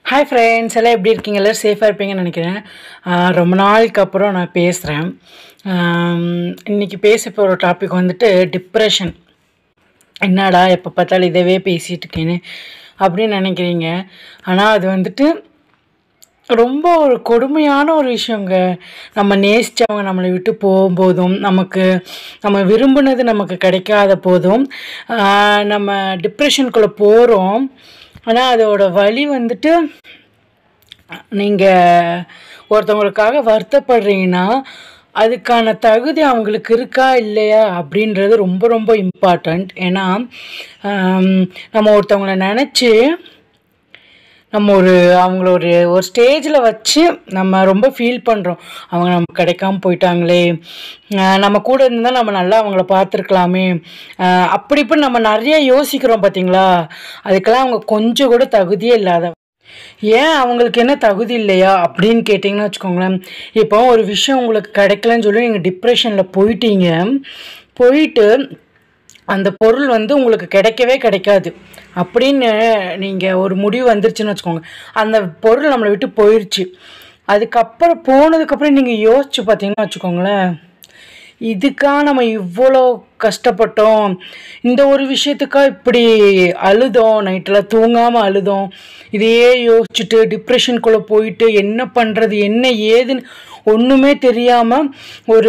hi friends எல்லாம் எப்படி இருக்கீங்க எல்லோரும் சேஃபாக இருப்பீங்கன்னு நினைக்கிறேன் ஆஹ் ரொம்ப நாளுக்கு அப்புறம் நான் பேசுகிறேன் இன்றைக்கி பேச போகிற டாபிக் வந்துட்டு டிப்ரெஷன் என்னடா எப்போ பார்த்தாலும் இதவே பேசிகிட்டு இருக்கேன்னு அப்படின்னு நினைக்கிறீங்க ஆனால் அது வந்துட்டு ரொம்ப ஒரு கொடுமையான ஒரு விஷயங்க நம்ம நேசித்தவங்க நம்மளை விட்டு போகும்போதும் நமக்கு நம்ம விரும்பினது நமக்கு கிடைக்காத போதும் ஆஹ் நம்ம டிப்ரெஷனுக்குள்ளே போகிறோம் ஆனால் அதோட வழி வந்துட்டு நீங்கள் ஒருத்தவங்களுக்காக வருத்தப்படுறீங்கன்னா அதுக்கான தகுதி அவங்களுக்கு இருக்கா இல்லையா அப்படின்றது ரொம்ப ரொம்ப இம்பார்ட்டண்ட் ஏன்னா ஆம், நம்ம ஒருத்தவங்கள நினச்சி நம்ம ஒரு அவங்கள ஒரு ஒரு ஸ்டேஜில் வச்சு நம்ம ரொம்ப ஃபீல் பண்ணுறோம் அவங்க நமக்கு கிடைக்காம போயிட்டாங்களே ஆஹ் நம்ம கூட இருந்தால் நம்ம நல்லா அவங்கள பார்த்துருக்கலாமே ஆஹ் அப்படி இப்படி நம்ம நிறைய யோசிக்கிறோம் பார்த்தீங்களா அதுக்கெல்லாம் அவங்க கொஞ்சம் கூட தகுதியே இல்லாத ஏன் அவங்களுக்கு என்ன தகுதி இல்லையா அப்படின்னு கேட்டிங்கன்னு வச்சுக்கோங்களேன் இப்போ ஒரு விஷயம் உங்களுக்கு கிடைக்கலன்னு சொல்லி நீங்கள் டிப்ரெஷனில் போயிட்டீங்க போயிட்டு அந்த பொருள் வந்து உங்களுக்கு கிடைக்கவே கிடைக்காது அப்படின்னு நீங்கள் ஒரு முடிவு வந்துருச்சுன்னு வச்சுக்கோங்க அந்த பொருள் நம்மளை விட்டு போயிடுச்சு அதுக்கப்புறம் போனதுக்கப்புறம் நீங்கள் யோசிச்சு பார்த்தீங்கன்னா வச்சுக்கோங்களேன் இதுக்கா நம்ம இவ்வளோ கஷ்டப்பட்டோம் இந்த ஒரு விஷயத்துக்கா இப்படி அழுதோம் நைட்டில் தூங்காமல் அழுதோம் இதையே யோசிச்சுட்டு டிப்ரெஷனுக்குள்ளே போயிட்டு என்ன பண்ணுறது என்ன ஏதுன்னு ஒன்றுமே தெரியாமல் ஒரு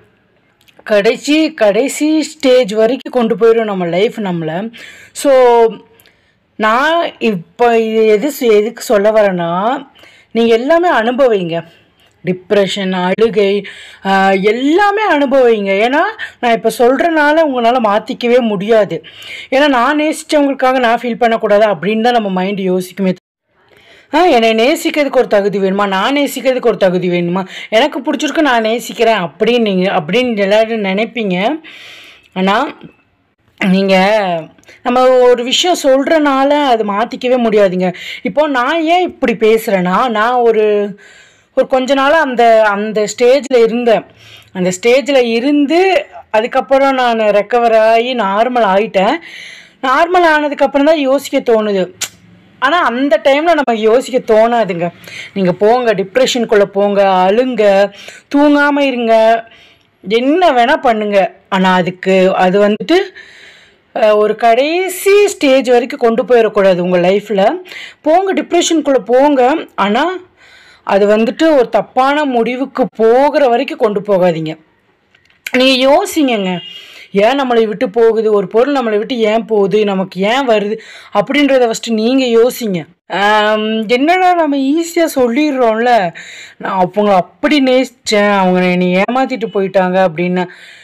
கடைசி கடைசி ஸ்டேஜ் வரைக்கும் கொண்டு போயிடும் நம்ம லைஃப் நம்மளை ஸோ நான் இப்போ இது எது சொ- எதுக்கு சொல்ல வரேன்னா நீங்கள் எல்லாமே அனுபவிங்க டிப்ரெஷன் அழுகை ஆஹ், எல்லாமே அனுபவிங்க ஏன்னா நான் இப்போ சொல்கிறனால உங்களால் மாற்றிக்கவே முடியாது ஏன்னா நான் நேசித்தவங்களுக்காக நான் ஃபீல் பண்ணக்கூடாது அப்படின்னு தான் நம்ம மைண்ட் யோசிக்குமே ஆ என்னை நேசிக்கிறதுக்கு ஒரு தகுதி வேணுமா நான் நேசிக்கிறதுக்கு ஒரு தகுதி வேணுமா எனக்கு பிடிச்சிருக்கு நான் நேசிக்கிறேன் அப்படின்னு நீங்கள் அப்படின்னு எல்லாரும் நினைப்பீங்க ஆனால் நீங்கள் நம்ம ஒரு விஷயம் சொல்கிறனால அது மாற்றிக்கவே முடியாதுங்க இப்போ நான் ஏன் இப்படி பேசுகிறேன்னா நான் ஒரு ஒரு கொஞ்ச நாள் அந்த அந்த ஸ்டேஜில் இருந்தேன் அந்த ஸ்டேஜில் இருந்து அதுக்கப்புறம் நான் ரெக்கவர் ஆகி நார்மல் ஆகிட்டேன் நார்மல் ஆனதுக்கப்புறம் தான் யோசிக்க தோணுது ஆனால் அந்த டைமில் நமக்கு யோசிக்க தோணாதுங்க நீங்கள் போங்க டிப்ரெஷனுக்குள்ளே போங்க அழுங்க தூங்காமல் இருங்க என்ன வேணால் பண்ணுங்க ஆனால் அதுக்கு அது வந்துட்டு அஹ், ஒரு கடைசி ஸ்டேஜ் வரைக்கும் கொண்டு போயிடக்கூடாது உங்கள் லைஃப்பில் போங்க டிப்ரெஷனுக்குள்ளே போங்க ஆனால் அது வந்துட்டு ஒரு தப்பான முடிவுக்கு போகிற வரைக்கும் கொண்டு போகாதீங்க நீங்கள் யோசிங்கங்க ஏன் நம்மளை விட்டு போகுது ஒரு பொருள் நம்மளை விட்டு ஏன் போகுது நமக்கு ஏன் வருது அப்படின்றத ஃபஸ்ட்டு நீங்கள் யோசிங்க ஆம், என்னடா நம்ம ஈஸியாக சொல்லிடுறோம்ல நான் அவங்க அப்படி நேசித்தேன் அவங்க என்னை ஏமாற்றிட்டு போயிட்டாங்க அப்படின்னு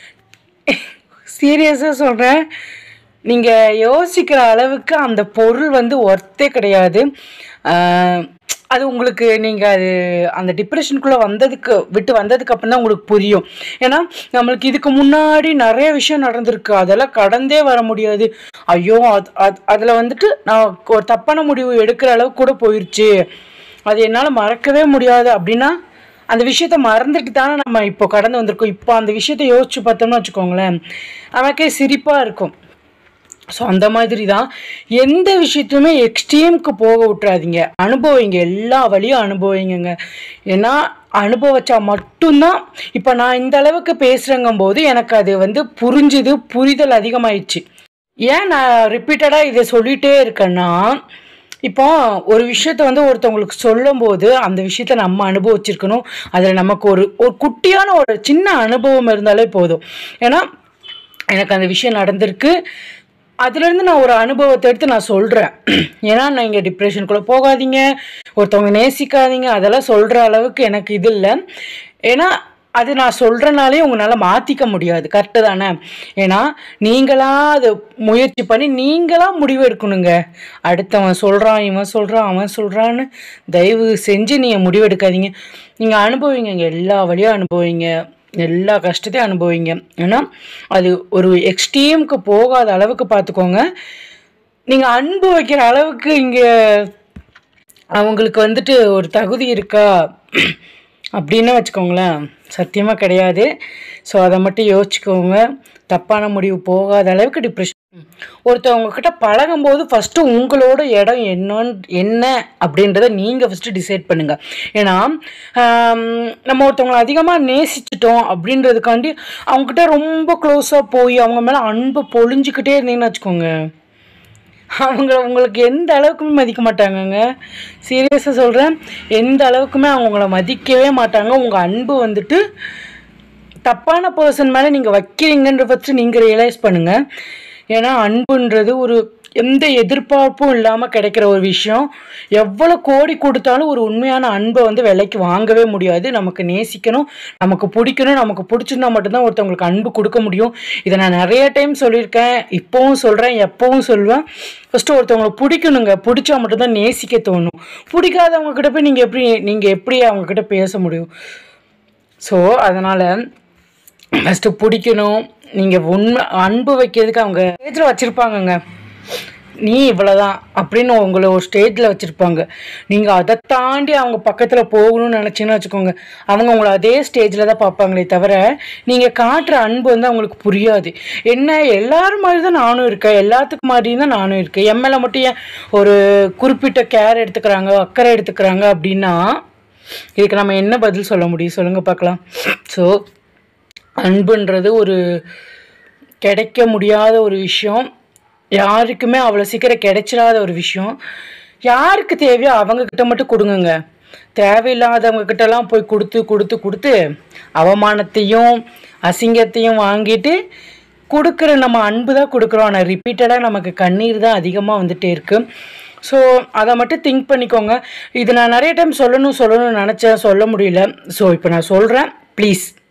சீரியஸாக சொல்கிறேன் நீங்கள் யோசிக்கிற அளவுக்கு அந்த பொருள் வந்து ஒர்த்தே கிடையாது ஆஹ் அது உங்களுக்கு நீங்கள் அது அந்த டிப்ரெஷனுக்குள்ளே வந்ததுக்கு விட்டு வந்ததுக்கு அப்புறம் தான் உங்களுக்கு புரியும் ஏன்னா நம்மளுக்கு இதுக்கு முன்னாடி நிறைய விஷயம் நடந்திருக்கு அதெல்லாம் கடந்தே வர முடியாது ஐயோ அது அது அதில் வந்துட்டு நான் ஒரு தப்பான முடிவு எடுக்கிற அளவுக்கு கூட போயிடுச்சு அது என்னால் மறக்கவே முடியாது அப்படின்னா அந்த விஷயத்த மறந்துட்டு தானே நம்ம இப்போ கடந்து வந்திருக்கோம் இப்போ அந்த விஷயத்த யோசிச்சு பார்த்தோம்னு வச்சுக்கோங்களேன் நமக்கே சிரிப்பாக இருக்கும் ஸோ அந்த மாதிரி தான் எந்த விஷயத்தையுமே எக்ஸ்ட்ரீமுக்கு போக விட்றாதீங்க அனுபவிங்க எல்லா வழியும் அனுபவிங்கங்க ஏன்னா அனுபவிச்சா மட்டும்தான் இப்போ நான் இந்த அளவுக்கு பேசுகிறங்கும் போது எனக்கு அது வந்து புரிஞ்சுது புரிதல் அதிகமாயிடுச்சு ஏன் நான் ரிப்பீட்டடாக இதை சொல்லிகிட்டே இருக்கேன்னா இப்போ ஒரு விஷயத்த வந்து ஒருத்தவங்களுக்கு சொல்லும்போது அந்த விஷயத்த நம்ம அனுபவிச்சிருக்கணும் அதில் நமக்கு ஒரு ஒரு குட்டியான ஒரு சின்ன அனுபவம் இருந்தாலே போதும் ஏன்னா எனக்கு அந்த விஷயம் நடந்திருக்கு அதுலேருந்து நான் ஒரு அனுபவத்தை எடுத்து நான் சொல்கிறேன் ஏன்னா நீங்கள் டிப்ரெஷனுக்குள்ளே போகாதீங்க ஒருத்தவங்க நேசிக்காதீங்க அதெல்லாம் சொல்கிற அளவுக்கு எனக்கு இது இல்லை ஏன்னா அது நான் சொல்கிறனாலே உங்களால் மாற்றிக்க முடியாது கரெக்டு தானே ஏன்னா நீங்களா அதை முயற்சி பண்ணி நீங்களா முடிவு எடுக்கணுங்க அடுத்தவன் சொல்கிறான் இவன் சொல்கிறான் அவன் சொல்கிறான்னு தயவு செஞ்சு நீங்கள் முடிவு எடுக்காதீங்க நீங்கள் அனுபவிங்க எல்லா வழியும் அனுபவிங்க எல்லா கஷ்டத்தையும் அனுபவிங்க ஏன்னா அது ஒரு எக்ஸ்ட்ரீமுக்கு போகாத அளவுக்கு பார்த்துக்கோங்க நீங்கள் அன்பு வைக்கிற அளவுக்கு இங்கே அவங்களுக்கு வந்துட்டு ஒரு தகுதி இருக்கா அப்படின்னு வச்சுக்கோங்களேன் சத்தியமாக கிடையாது ஸோ அதை மட்டும் யோசிச்சுக்கோங்க தப்பான முடிவு போகாத அளவுக்கு டிப்ரெஷன் ஒருத்தவங்க கிட்ட பழகும்போது ஃபஸ்ட்டு உங்களோட இடம் என்னன்னு என்ன அப்படின்றத நீங்கள் ஃபஸ்ட்டு டிசைட் பண்ணுங்கள் ஏன்னா ஆம், நம்ம ஒருத்தவங்களை அதிகமாக நேசிச்சிட்டோம் அப்படின்றதுக்காண்டி அவங்கக்கிட்ட ரொம்ப க்ளோஸாக போய் அவங்க மேலே அன்பு பொழிஞ்சுக்கிட்டே இருந்தீங்கன்னு வச்சுக்கோங்க அவங்க உங்களுக்கு எந்த அளவுக்குமே மதிக்க மாட்டாங்கங்க சீரியஸாக சொல்கிறேன் எந்த அளவுக்குமே அவங்க உங்களை மதிக்கவே மாட்டாங்க உங்கள் அன்பு வந்துட்டு தப்பான பர்சன் மேலே நீங்கள் வைக்கிறீங்கன்ற ஃபஸ்ட்டு நீங்கள் ரியலைஸ் பண்ணுங்கள் ஏன்னா அன்புன்றது ஒரு எந்த எதிர்பார்ப்பும் இல்லாமல் கிடைக்கிற ஒரு விஷயம் எவ்வளோ கோடி கொடுத்தாலும் ஒரு உண்மையான அன்பை வந்து விலைக்கு வாங்கவே முடியாது நமக்கு நேசிக்கணும் நமக்கு பிடிக்கணும் நமக்கு பிடிச்சிருந்தா மட்டும்தான் ஒருத்தவங்களுக்கு அன்பு கொடுக்க முடியும் இதை நான் நிறைய டைம் சொல்லியிருக்கேன் இப்போவும் சொல்கிறேன் எப்போவும் சொல்லுவேன் ஃபஸ்ட்டு ஒருத்தவங்களை பிடிக்கணுங்க பிடிச்சா மட்டும்தான் நேசிக்க தோணும் பிடிக்காதவங்க கிட்ட போய் நீங்கள் எப்படி நீங்கள் எப்படி அவங்க கிட்ட பேச முடியும் ஸோ அதனால் ஃபஸ்ட்டு பிடிக்கணும் நீங்கள் உண்மை அன்பு வைக்கிறதுக்கு அவங்க ஸ்டேஜில் வச்சுருப்பாங்கங்க நீ இவ்வளோதான் அப்படின்னு உங்களை ஒரு ஸ்டேஜில் வச்சுருப்பாங்க நீங்கள் அதை தாண்டி அவங்க பக்கத்தில் போகணும்னு நினச்சிங்கன்னு வச்சுக்கோங்க அவங்க உங்களை அதே ஸ்டேஜில் தான் பார்ப்பாங்களே தவிர நீங்கள் காட்டுற அன்பு வந்து அவங்களுக்கு புரியாது என்ன எல்லாரும் மாதிரி தான் நானும் இருக்கேன் எல்லாத்துக்கும் மாதிரி தான் நானும் இருக்கேன் என் மேலே மட்டும் ஏன் ஒரு குறிப்பிட்ட கேர் எடுத்துக்கிறாங்க அக்கறை எடுத்துக்கிறாங்க அப்படின்னா இதுக்கு நம்ம என்ன பதில் சொல்ல முடியும் சொல்லுங்கள் பார்க்கலாம் ஸோ அன்புன்றது ஒரு கிடைக்க முடியாத ஒரு விஷயம் யாருக்குமே அவ்வளோ சீக்கிரம் கிடைச்சிடாத ஒரு விஷயம் யாருக்கு தேவையோ அவங்க கிட்ட மட்டும் கொடுங்கங்க தேவையில்லாதவங்க கிட்டலாம் போய் கொடுத்து கொடுத்து கொடுத்து அவமானத்தையும் அசிங்கத்தையும் வாங்கிட்டு கொடுக்குற நம்ம அன்பு தான் கொடுக்குறோம் ஆனால் ரிப்பீட்டடாக நமக்கு கண்ணீர் தான் அதிகமாக வந்துட்டே இருக்கு ஸோ அதை மட்டும் திங்க் பண்ணிக்கோங்க இது நான் நிறைய டைம் சொல்லணும் சொல்லணும்னு நினச்சேன் சொல்ல முடியல ஸோ இப்போ நான் சொல்கிறேன் ப்ளீஸ்